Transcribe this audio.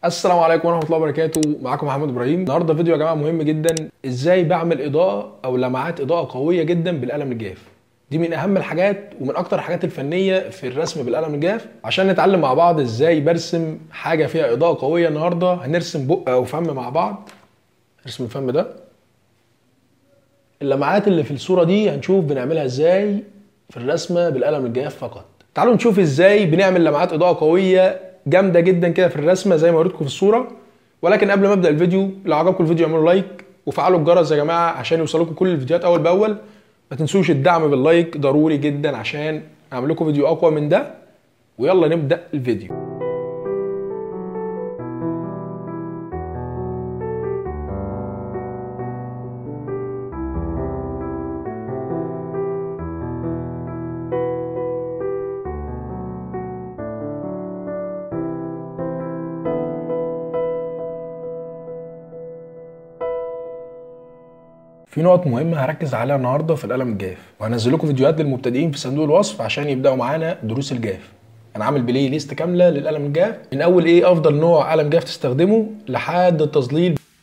السلام عليكم ورحمه الله وبركاته معاكم محمد ابراهيم النهارده فيديو يا جماعه مهم جدا ازاي بعمل اضاءه او لمعات اضاءه قويه جدا بالقلم الجاف دي من اهم الحاجات ومن اكتر الحاجات الفنيه في الرسم بالقلم الجاف عشان نتعلم مع بعض ازاي برسم حاجه فيها اضاءه قويه النهارده هنرسم بق او فم مع بعض نرسم الفم ده اللمعات اللي في الصوره دي هنشوف بنعملها ازاي في الرسمه بالقلم الجاف فقط تعالوا نشوف ازاي بنعمل لمعات اضاءه قويه جامده جدا كده في الرسمه زي ما وريتكم في الصوره ولكن قبل ما ابدا الفيديو لو عجبكم الفيديو اعملوا لايك وفعلوا الجرس يا جماعه عشان يوصلكم كل الفيديوهات اول باول ما تنسوش الدعم باللايك ضروري جدا عشان اعمل لكم فيديو اقوى من ده ويلا نبدا الفيديو في نقط مهمة هركز عليها النهاردة في القلم الجاف وهنزل لكم فيديوهات للمبتدئين في صندوق الوصف عشان يبدأوا معانا دروس الجاف انا عامل بلاي ليست كاملة للقلم الجاف من اول ايه افضل نوع قلم جاف تستخدمه لحد التظليل